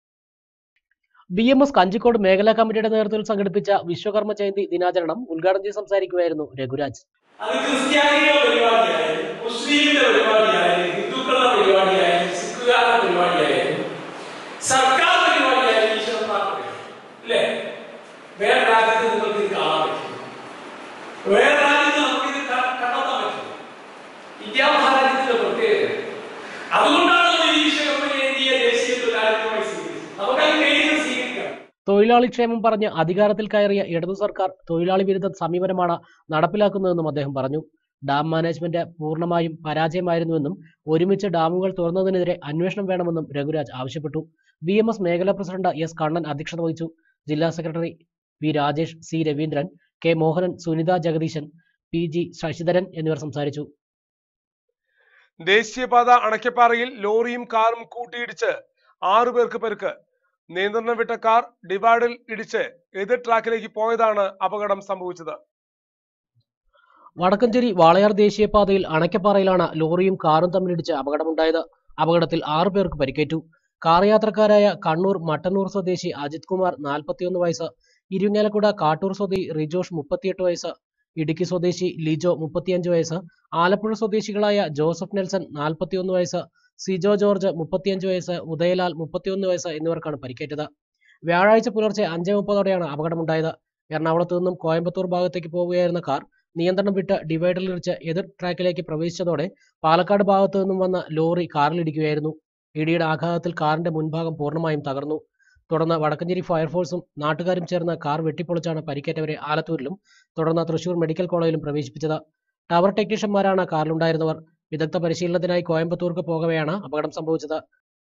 B M S Kanjikode മേഖലാ കമ്മിറ്റിയുടെ നേതൃത്വത്തിൽ സംഘടിപ്പിച്ച വിശ്വകർമ്മ ജയന്തി ദിനാചരണം ഉദ്ഘാടനം ചെയ്ത് സംസാരിക്കുകയായിരുന്നു രഘുരാജ് അത് ക്രിസ്ത്യാനികളുടെ പരിപാടിയായാലും മുസ്ലിമിന്റെ പരിപാടിയായാലും ഹിന്ദുക്കളുടെ പരിപാടിയായാലും സിഖുകാരുടെ പരിപാടിയായാലും സർക്കാർ പരിപാടിയായാലും ഈശ്വരൻ പ്രാർത്ഥന അല്ലേ വേറെ രാജ്യത്ത് നിങ്ങൾക്ക് ഇത് കാണാൻ പറ്റും വേറെ രാജ്യത്ത് നമുക്ക് ഇത് ക- കണ്ടെത്താൻ പറ്റും ഇന്ത്യ മഹാരാജ്യത്തിന്റെ പ്രത്യേകത അതുകൊണ്ടാണ് നമ്മൾ ഈ വിശ്വകർമ്മ ജയന്തിയെ ദേശീയ തൊഴിലാളികളുമായി സ്വീകരിച്ചത് നമുക്കത് കയ്യിൽ സ്വീകരിക്കാം തൊഴിലാളി ക്ഷേമം പറഞ്ഞ് അധികാരത്തിൽ കയറിയ ഇടതു സർക്കാർ തൊഴിലാളി വിരുദ്ധ സമീപനമാണ് നടപ്പിലാക്കുന്നതെന്നും അദ്ദേഹം പറഞ്ഞു ഡാം മാനേജ്മെന്റ് പൂർണ്ണമായും പരാജയമായിരുന്നുവെന്നും ഒരുമിച്ച് ഡാമുകൾ തുറന്നതിനെതിരെ അന്വേഷണം വേണമെന്നും രഘുരാജ് ആവശ്യപ്പെട്ടു ബി എം എസ് മേഖലാ പ്രസിഡന്റ് എസ് കണ്ണൻ അധ്യക്ഷത വഹിച്ചു ജില്ലാ secretary V Rajesh C Raveendran K Mohanan Sunitha Jagadeesan P G Sasidharan എന്നിവർ സംസാരിച്ചു ദേശീയപാത അണക്കപ്പാറയിൽ ലോറിയും കാറും കൂട്ടിയിടിച്ച് ആറു പേർക്ക് പരിക്ക് നിയന്ത്രണം വിട്ട കാർ ഡിവൈഡിൽ ഇടിച്ച് എതിർ ട്രാക്കിലേക്ക് പോയതാണ് അപകടം സംഭവിച്ചത് വടക്കഞ്ചേരി വാളയാർ ദേശീയപാതയിൽ അണക്കപ്പാറയിലാണ് ലോറിയും കാറും തമ്മിലിടിച്ച് അപകടമുണ്ടായത് അപകടത്തിൽ ആറു പേർക്ക് പരിക്കേറ്റു കാർ യാത്രക്കാരായ കണ്ണൂർ മട്ടന്നൂർ സ്വദേശി അജിത് കുമാർ നാൽപ്പത്തിയൊന്ന് വയസ്സ് ഇരിങ്ങാലക്കുട കാട്ടൂർ സ്വദേശി റിജോഷ് മുപ്പത്തിയെട്ട് വയസ്സ് ഇടുക്കി സ്വദേശി ലിജോ മുപ്പത്തിയഞ്ച് വയസ്സ് ആലപ്പുഴ സ്വദേശികളായ ജോസഫ് നെൽസൺ നാൽപ്പത്തിയൊന്ന് വയസ്സ് സിജോ ജോർജ് മുപ്പത്തിയഞ്ച് വയസ്സ് ഉദയലാൽ മുപ്പത്തിയൊന്ന് വയസ്സ് എന്നിവർക്കാണ് പരിക്കേറ്റത് വ്യാഴാഴ്ച പുലർച്ചെ അഞ്ചേ മുപ്പതോടെയാണ് അപകടമുണ്ടായത് എറണാകുളത്ത് നിന്നും കോയമ്പത്തൂർ ഭാഗത്തേക്ക് പോവുകയായിരുന്ന കാർ നിയന്ത്രണം വിട്ട് ഡിവൈഡറിലിടിച്ച് എതിർ ട്രാക്കിലേക്ക് പ്രവേശിച്ചതോടെ പാലക്കാട് ഭാഗത്തു നിന്നും വന്ന ലോറി കാറിലിടിക്കുകയായിരുന്നു ഇടിയുടെ ആഘാതത്തിൽ കാറിന്റെ മുൻഭാഗം പൂർണ്ണമായും തകർന്നു തുടർന്ന് വടക്കഞ്ചേരി ഫയർഫോഴ്സും നാട്ടുകാരും ചേർന്ന് കാർ വെട്ടിപ്പൊളിച്ചാണ് പരിക്കേറ്റവരെ ആലത്തൂരിലും തുടർന്ന് തൃശൂർ മെഡിക്കൽ കോളേജിലും പ്രവേശിപ്പിച്ചത് ടവർ ടെക്നീഷ്യന്മാരാണ് കാറിലുണ്ടായിരുന്നവർ വിദഗ്ധ പരിശീലനത്തിനായി കോയമ്പത്തൂർക്ക് പോകവെയാണ് അപകടം സംഭവിച്ചത്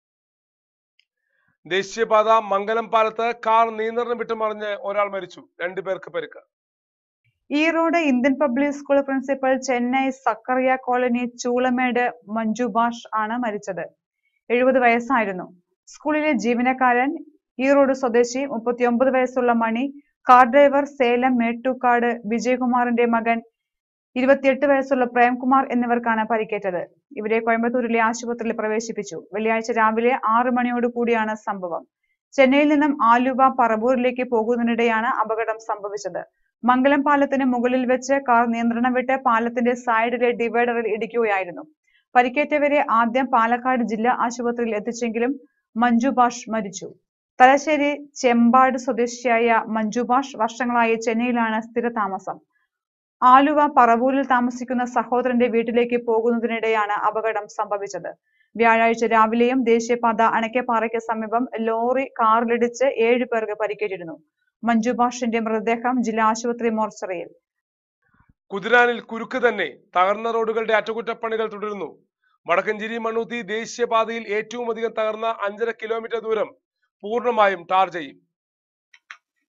ദേശീയപാത മംഗലം പാലത്ത് കാർ നിയന്ത്രണം വിട്ട് മറിഞ്ഞ് ഒരാൾ മരിച്ചു രണ്ടുപേർക്ക് പരിക്ക് Erode Indian public school principal Chennai Zakaria colony Choolaimedu Manju Bhash ആണ് മരിച്ചത് എഴുപത് വയസ്സായിരുന്നു സ്കൂളിലെ ജീവനക്കാരൻ ഈറോഡ് സ്വദേശി മുപ്പത്തിയൊമ്പത് വയസ്സുള്ള മണി കാർ ഡ്രൈവർ സേലം മേട്ടൂക്കാട് വിജയകുമാറിന്റെ മകൻ ഇരുപത്തിയെട്ട് വയസ്സുള്ള പ്രേംകുമാർ എന്നിവർക്കാണ് പരിക്കേറ്റത് ഇവരെ കോയമ്പത്തൂരിലെ ആശുപത്രിയിൽ പ്രവേശിപ്പിച്ചു വെള്ളിയാഴ്ച രാവിലെ ആറു മണിയോട് കൂടിയാണ് സംഭവം ചെന്നൈയിൽ നിന്നും ആലുവ പറവൂരിലേക്ക് പോകുന്നതിനിടെയാണ് അപകടം സംഭവിച്ചത് മംഗലം പാലത്തിന് മുകളിൽ വെച്ച് കാർ നിയന്ത്രണം വിട്ട് പാലത്തിന്റെ സൈഡിലെ ഡിവൈഡറിൽ ഇടിക്കുകയായിരുന്നു പരിക്കേറ്റവരെ ആദ്യം പാലക്കാട് ജില്ലാ ആശുപത്രിയിൽ എത്തിച്ചെങ്കിലും മഞ്ജു ഭാഷ് മരിച്ചു തലശ്ശേരി ചെമ്പാട് സ്വദേശിയായ മഞ്ജു ഭാഷ് വർഷങ്ങളായി ചെന്നൈയിലാണ് സ്ഥിരതാമസം ആലുവ പറവൂരിൽ താമസിക്കുന്ന സഹോദരന്റെ വീട്ടിലേക്ക് പോകുന്നതിനിടെയാണ് അപകടം സംഭവിച്ചത് വ്യാഴാഴ്ച രാവിലെയും ദേശീയപാത അണക്കപ്പാറയ്ക്ക് സമീപം ലോറി കാറിലിടിച്ച് ഏഴു പേർക്ക് പരിക്കേറ്റിരുന്നു മഞ്ജു ഭാഷിന്റെ മൃതദേഹം ജില്ലാ ആശുപത്രി മോർച്ചറിയിൽ കുതിരാനിൽ കുരുക്ക് തന്നെ തകർന്ന റോഡുകളുടെ അറ്റകുറ്റപ്പണികൾ തുടരുന്നു വടക്കഞ്ചേരി മണ്ണൂത്തി ദേശീയപാതയിൽ ഏറ്റവും അധികം തകർന്ന അഞ്ചര കിലോമീറ്റർ ദൂരം പൂർണ്ണമായും ടാർ ചെയ്യും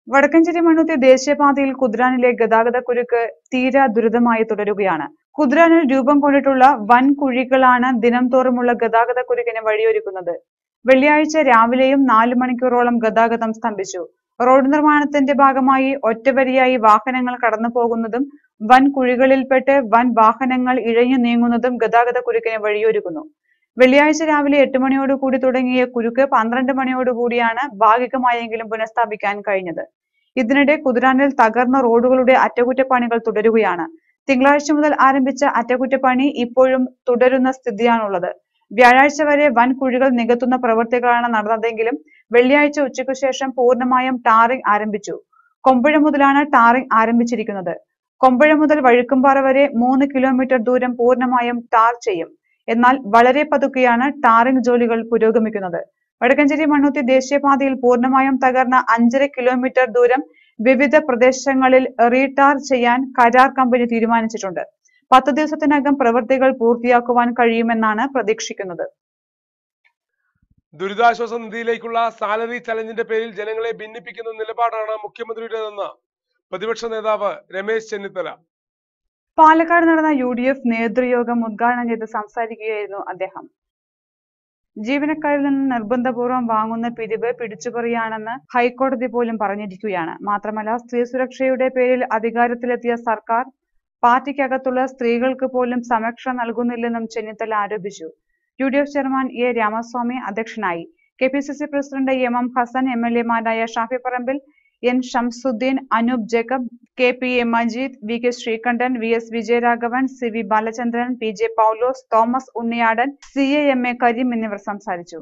വടക്കഞ്ചേരി മണ്ണുത്തി ദേശീയപാതയിൽ കുദ്രാനിലെ ഗതാഗത കുരുക്ക് തീരാ ദുരിതമായി തുടരുകയാണ് കുദ്രാനിൽ രൂപം കൊണ്ടിട്ടുള്ള വൻ കുഴികളാണ് ദിനം തോറുമുള്ള ഗതാഗത കുരുക്കിന് വഴിയൊരുക്കുന്നത് വെള്ളിയാഴ്ച രാവിലെയും നാല് മണിക്കൂറോളം ഗതാഗതം സ്തംഭിച്ചു റോഡ് നിർമ്മാണത്തിന്റെ ഭാഗമായി ഒറ്റവരിയായി വാഹനങ്ങൾ കടന്നു പോകുന്നതും വൻ കുഴികളിൽപ്പെട്ട് വൻ വാഹനങ്ങൾ ഇഴഞ്ഞു നീങ്ങുന്നതും ഗതാഗത കുരുക്കിന് വഴിയൊരുക്കുന്നു വെള്ളിയാഴ്ച രാവിലെ എട്ട് മണിയോടുകൂടി തുടങ്ങിയ കുരുക്ക് പന്ത്രണ്ട് മണിയോടുകൂടിയാണ് ഭാഗികമായെങ്കിലും പുനഃസ്ഥാപിക്കാൻ കഴിഞ്ഞത് ഇതിനിടെ കുതിരാനിൽ തകർന്ന റോഡുകളുടെ അറ്റകുറ്റപ്പണികൾ തുടരുകയാണ് തിങ്കളാഴ്ച മുതൽ ആരംഭിച്ച അറ്റകുറ്റപ്പണി ഇപ്പോഴും തുടരുന്ന സ്ഥിതിയാണുള്ളത് വ്യാഴാഴ്ച വരെ വൻ കുഴികൾ നികത്തുന്ന പ്രവൃത്തികളാണ് നടന്നതെങ്കിലും വെള്ളിയാഴ്ച ഉച്ചയ്ക്കു ശേഷം പൂർണ്ണമായും ടാറിംഗ് ആരംഭിച്ചു കൊമ്പുഴ മുതലാണ് ടാറിംഗ് ആരംഭിച്ചിരിക്കുന്നത് കൊമ്പുഴ മുതൽ വഴുക്കുംപാറ വരെ മൂന്ന് കിലോമീറ്റർ ദൂരം പൂർണ്ണമായും ടാർ ചെയ്യും എന്നാൽ വളരെ പതുക്കെയാണ് ടാറിംഗ് ജോലികൾ പുരോഗമിക്കുന്നത് വടക്കഞ്ചേരി മണ്ണുത്തി ദേശീയപാതയിൽ പൂർണ്ണമായും തകർന്ന അഞ്ചര കിലോമീറ്റർ ദൂരം വിവിധ പ്രദേശങ്ങളിൽ റീടാർ ചെയ്യാൻ കരാർ കമ്പനി തീരുമാനിച്ചിട്ടുണ്ട് പത്ത് ദിവസത്തിനകം പ്രവൃത്തികൾ പൂർത്തിയാക്കുവാൻ കഴിയുമെന്നാണ് പ്രതീക്ഷിക്കുന്നത് ദുരിതാശ്വാസ നിധിയിലേക്കുള്ള സാലറി ചലഞ്ചിന്റെ പേരിൽ ജനങ്ങളെ ഭിന്നിപ്പിക്കുന്ന നിലപാടാണ് മുഖ്യമന്ത്രിയുടേതെന്ന് പ്രതിപക്ഷ നേതാവ് രമേശ് ചെന്നിത്തല പാലക്കാട് നടന്ന യു ഡി എഫ് നേതൃയോഗം ഉദ്ഘാടനം ചെയ്ത് സംസാരിക്കുകയായിരുന്നു അദ്ദേഹം ജീവനക്കാരിൽ നിന്ന് നിർബന്ധപൂർവ്വം വാങ്ങുന്ന പിരിവ് പിടിച്ചുപറിയാണെന്ന് ഹൈക്കോടതി പോലും പറഞ്ഞിരിക്കുകയാണ് മാത്രമല്ല സ്ത്രീ സുരക്ഷയുടെ പേരിൽ അധികാരത്തിലെത്തിയ സർക്കാർ പാർട്ടിക്കകത്തുള്ള സ്ത്രീകൾക്ക് പോലും സംരക്ഷണ നൽകുന്നില്ലെന്നും ചെന്നിത്തല ആരോപിച്ചു U D F chairman A Ramaswamy അധ്യക്ഷനായി K P C C president M M Hassan M L എമാരായ Shafi Parambil N Shamsuddin Anoop Jacob K P A Majeed V K Sreekandan V S Vijayaraghavan C V Balachandran P J Paulose Thomas Unniyadan C A M A Kareem എന്നിവർ സംസാരിച്ചു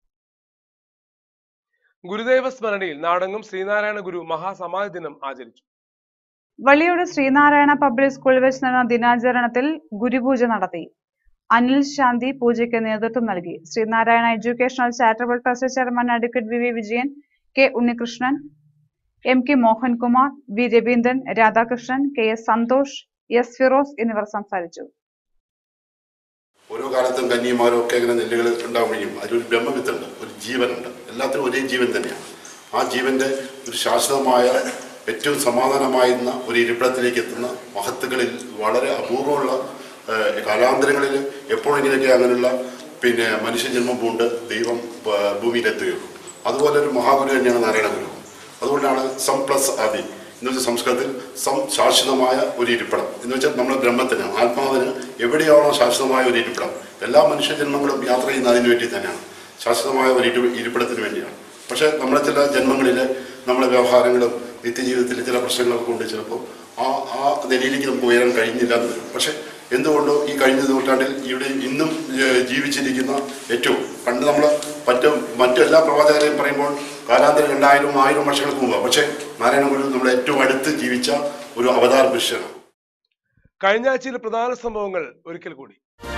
ഗുരുദേവ സ്മരണയിൽ നാടെങ്ങും ശ്രീനാരായണ ഗുരു മഹാസമാധി ദിനം ആചരിച്ചു വള്ളിയോട് Sreenarayana public സ്കൂളിൽ വെച്ച് നടന്ന ദിനാചരണത്തിൽ ഗുരുപൂജ നടത്തി അനിൽ ശാന്തി പൂജയ്ക്ക് നേതൃത്വം നൽകി Sreenarayana educational charitable trust chairman advocate V V Vijayan K Unnikrishnan M K Mohankumar V Raveendran Radhakrishnan K S Santhosh S Firoz എന്നിവർ സംസാരിച്ചു ഓരോ കാലത്തും കന്യമാരും ഒക്കെ ഇങ്ങനെ നെല്ലുകൾ ഉണ്ടാവുകയും അതിലൊരു ബ്രഹ്മവിത്തുണ്ട് ഒരു ജീവനുണ്ട് എല്ലാത്തിനും ഒരേ ജീവൻ തന്നെയാണ് ആ ജീവന്റെ ഒരു ശാശ്വതമായ ഏറ്റവും സമാധാനമായിരുന്ന ഒരു ഇരിപ്പിടത്തിലേക്ക് എത്തുന്ന മഹത്തുക്കളിൽ വളരെ അപൂർവമുള്ള ഏഹ്, കാലാന്തരങ്ങളിൽ എപ്പോഴും ഇങ്ങനെയൊക്കെ അങ്ങനെയുള്ള പിന്നെ മനുഷ്യജന്മം പൂണ്ട് ദൈവം ഏഹ്, ഭൂമിയിലെത്തുകയുള്ളൂ അതുപോലെ ഒരു മഹാഗുരു തന്നെയാണ് നാരായണ ഗുരു അതുകൊണ്ടാണ് സം പ്ലസ് ആദി എന്ന് വെച്ചാൽ സംസ്കൃതത്തിൽ സം ശാശ്വതമായ ഒരു ഇരിപ്പിടം എന്ന് വെച്ചാൽ നമ്മുടെ ബ്രഹ്മത്തിന് ആത്മാവിന് എവിടെയാണോ ശാശ്വതമായ ഒരു ഇരിപ്പിടം എല്ലാ മനുഷ്യജന്മങ്ങളും യാത്ര ചെയ്യുന്ന അതിനു വേണ്ടി തന്നെയാണ് ശാശ്വതമായ ഒരു ഇരി ഇരിപ്പിടത്തിന് വേണ്ടിയാണ് പക്ഷേ നമ്മുടെ ചില ജന്മങ്ങളിൽ നമ്മുടെ വ്യവഹാരങ്ങളും നിത്യജീവിതത്തിലെ ചില പ്രശ്നങ്ങളൊക്കെ കൊണ്ട് ചിലപ്പോൾ ആ ആ നിലയിലേക്ക് നമുക്ക് ഉയരാൻ കഴിഞ്ഞില്ല എന്ന് വരും പക്ഷേ എന്തുകൊണ്ടോ ഈ കഴിഞ്ഞ നൂറ്റാണ്ടിൽ ഇവിടെ ഇന്നും ഏഹ്, ജീവിച്ചിരിക്കുന്ന ഏറ്റവും പണ്ട് നമ്മൾ മറ്റു മറ്റു എല്ലാ പ്രവാചകരെയും പറയുമ്പോൾ കാലാന്തരം രണ്ടായിരം ആയിരം വർഷങ്ങൾക്ക് മുമ്പ് പക്ഷേ നാരായണ ഗുരു നമ്മുടെ ഏറ്റവും അടുത്ത് ജീവിച്ച ഒരു അവതാര പുരുഷനാണ് കഴിഞ്ഞ ആഴ്ചയിലെ പ്രധാന സംഭവങ്ങൾ ഒരിക്കൽ കൂടി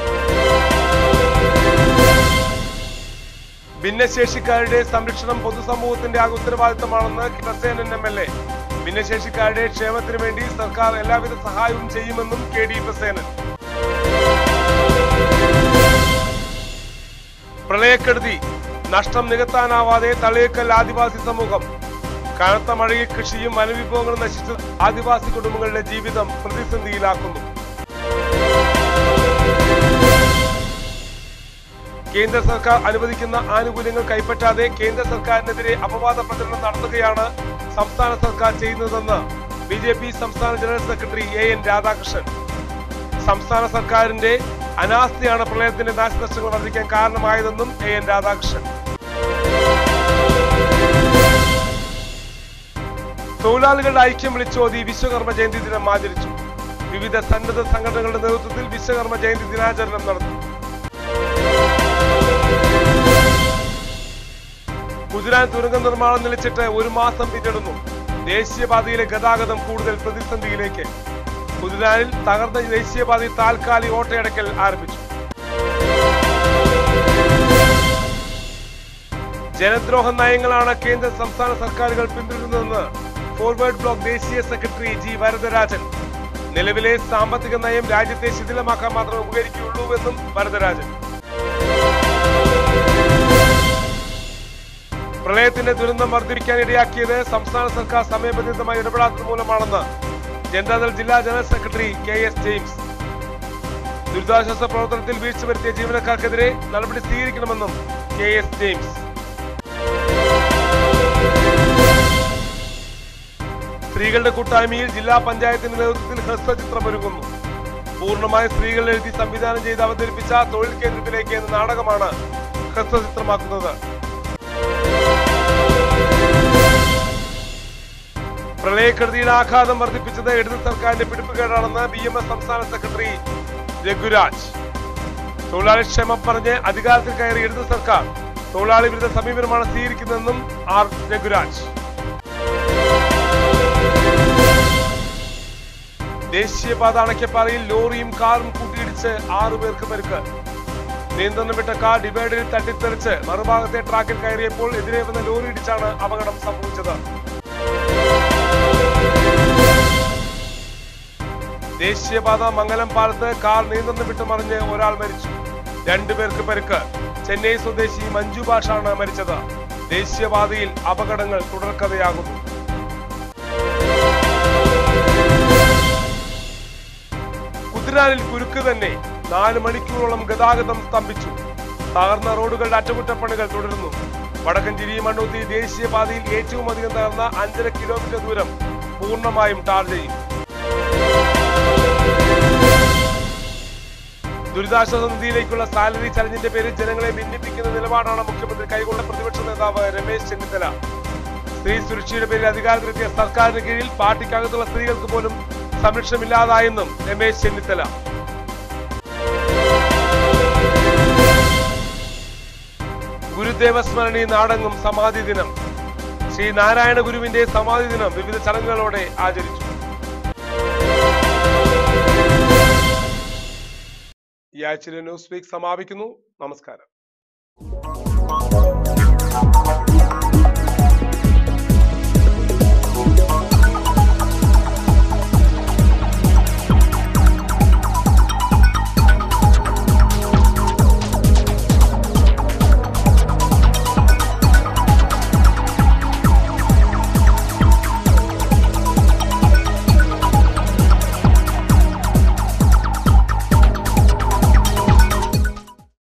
ഭിന്നശേഷിക്കാരുടെ സംരക്ഷണം പൊതുസമൂഹത്തിന്റെ ആകെ ഉത്തരവാദിത്തമാണെന്ന് പ്രസേനൻ എം എൽ എ ഭിന്നശേഷിക്കാരുടെ ക്ഷേമത്തിന് വേണ്ടി സർക്കാർ എല്ലാവിധ സഹായവും ചെയ്യുമെന്നും കെ ഡി പ്രസേനൻ പ്രളയക്കെടുതി നഷ്ടം നികത്താനാവാതെ തളിയക്കൽ ആദിവാസി സമൂഹം കനത്ത മഴയിൽ കൃഷിയും വനവിഭവങ്ങളും നശിച്ച് ആദിവാസി കുടുംബങ്ങളുടെ ജീവിതം പ്രതിസന്ധിയിലാക്കുന്നു കേന്ദ്ര സർക്കാർ അനുവദിക്കുന്ന ആനുകൂല്യങ്ങൾ കൈപ്പറ്റാതെ കേന്ദ്ര സർക്കാരിനെതിരെ അപവാദ പ്രചരണം നടത്തുകയാണ് സംസ്ഥാന സർക്കാർ ചെയ്യുന്നതെന്ന് ബി ജെ പി സംസ്ഥാന general secretary A N Radhakrishnan സംസ്ഥാന സർക്കാരിന്റെ അനാസ്ഥയാണ് പ്രളയത്തിന്റെ നാശനഷ്ടങ്ങൾ വർദ്ധിക്കാൻ കാരണമായതെന്നും എ എൻ രാധാകൃഷ്ണൻ തൊഴിലാളികളുടെ ഐക്യം വിളിച്ചോതി വിശ്വകർമ്മ ജയന്തി ദിനം ആചരിച്ചു വിവിധ സന്നദ്ധ സംഘടനകളുടെ നേതൃത്വത്തിൽ വിശ്വകർമ്മ ജയന്തി ദിനാചരണം നടന്നു കുതിരാൻ തുരങ്ക നിർമ്മാണം നിലച്ചിട്ട് ഒരു മാസം പിന്നിടുന്നു ദേശീയപാതയിലെ ഗതാഗതം കൂടുതൽ പ്രതിസന്ധിയിലേക്ക് കുതിരാനിൽ തകർന്ന ദേശീയപാതയിൽ താൽക്കാലിക ഓട്ടയടക്കൽ ആരംഭിച്ചു ജനദ്രോഹ നയങ്ങളാണ് കേന്ദ്ര സംസ്ഥാന സർക്കാരുകൾ പിന്തുടരുന്നതെന്ന് ഫോർവേഡ് ബ്ലോക്ക് ദേശീയ സെക്രട്ടറി ജി വരദരാജൻ നിലവിലെ സാമ്പത്തിക നയം രാജ്യത്തെ ശിഥിലമാക്കാൻ മാത്രമേ ഉപകരിക്കുകയുള്ളൂവെന്നും വരദരാജൻ പ്രളയത്തിന്റെ ദുരന്തം വർദ്ധിപ്പിക്കാൻ ഇടയാക്കിയത് സംസ്ഥാന സർക്കാർ സമയബന്ധിതമായി ഇടപെടാത്തത് മൂലമാണെന്ന് ജനതാദൾ ജില്ലാ general secretary K S James ദുരിതാശ്വാസ പ്രവർത്തനത്തിൽ വീഴ്ച വരുത്തിയ ജീവനക്കാർക്കെതിരെ നടപടി സ്വീകരിക്കണമെന്നും കെ എസ് ജെയിംസ് സ്ത്രീകളുടെ കൂട്ടായ്മയിൽ ജില്ലാ പഞ്ചായത്തിന്റെ നേതൃത്വത്തിൽ ഹ്രസ്വചിത്രം ഒരുങ്ങുന്നു പൂർണ്ണമായി സ്ത്രീകൾ എഴുതി സംവിധാനം ചെയ്ത് അവതരിപ്പിച്ച തൊഴിൽ കേന്ദ്രത്തിലേക്ക് എന്ന നാടകമാണ് ഹ്രസ്വചിത്രമാക്കുന്നത് പ്രളയക്കെടുതിയുടെ ആഘാതം വർദ്ധിപ്പിച്ചത് ഇടത് സർക്കാരിന്റെ പിടിപ്പുകേടാണെന്ന് ബി എം എസ് സംസ്ഥാന സെക്രട്ടറി രഘുരാജ് തൊഴിലാളി ക്ഷേമം പറഞ്ഞ് അധികാരത്തിൽ കയറിയ ഇടത് സർക്കാർ തൊഴിലാളി വിരുദ്ധ സമീപനമാണ് സ്വീകരിക്കുന്നതെന്നും ആർ രഘുരാജ് ദേശീയപാത അണയ്ക്കപ്പാറയിൽ ലോറിയും കാറും കൂട്ടിയിടിച്ച് ആറു പേർക്ക് പരിക്ക് നിയന്ത്രണം വിട്ട കാർ ഡിവൈഡറിൽ തട്ടിത്തെറിച്ച് മറുഭാഗത്തെ ട്രാക്കിൽ കയറിയപ്പോൾ എതിരെ വന്ന ലോറി ഇടിച്ചാണ് അപകടം സംഭവിച്ചത് ദേശീയപാത മംഗലം പാലത്ത് കാർ നിയന്ത്രണം വിട്ട് മറിഞ്ഞ് ഒരാൾ മരിച്ചു രണ്ടുപേർക്ക് പരിക്ക് ചെന്നൈ സ്വദേശി മഞ്ജു ഭാഷാണ് മരിച്ചത് ദേശീയപാതയിൽ അപകടങ്ങൾ തുടർക്കഥയാകുന്നു കുതിരാനിൽ കുരുക്ക് തന്നെ നാല് മണിക്കൂറോളം ഗതാഗതം സ്തംഭിച്ചു തകർന്ന റോഡുകളുടെ അറ്റകുറ്റപ്പണികൾ തുടരുന്നു വടക്കഞ്ചേരി മണ്ണൂത്തി ദേശീയപാതയിൽ ഏറ്റവും അധികം തകർന്ന അഞ്ചര കിലോമീറ്റർ ദൂരം പൂർണ്ണമായും ടാർ ചെയ്യും ദുരിതാശ്വാസ നിധിയിലേക്കുള്ള സാലറി ചലഞ്ചിന്റെ പേരിൽ ജനങ്ങളെ ഭിന്നിപ്പിക്കുന്ന നിലപാടാണ് മുഖ്യമന്ത്രി കൈകൊണ്ട പ്രതിപക്ഷ നേതാവ് രമേശ് ചെന്നിത്തല സ്ത്രീ സുരക്ഷയുടെ പേരിൽ അധികാരത്തിലെത്തിയ സർക്കാരിന് കീഴിൽ പാർട്ടിക്കകത്തുള്ള സ്ത്രീകൾക്ക് പോലും സംരക്ഷണമില്ലാതായെന്നും രമേശ് ചെന്നിത്തല ഗുരുദേവ സ്മരണി നാടങ്ങും സമാധി ദിനം ശ്രീ നാരായണ ഗുരുവിന്റെ സമാധി ദിനം വിവിധ ചടങ്ങുകളോടെ ആചരിച്ചു ഈ ആഴ്ചയിലെ ന്യൂസ് വീക്ക് സമാപിക്കുന്നു നമസ്കാരം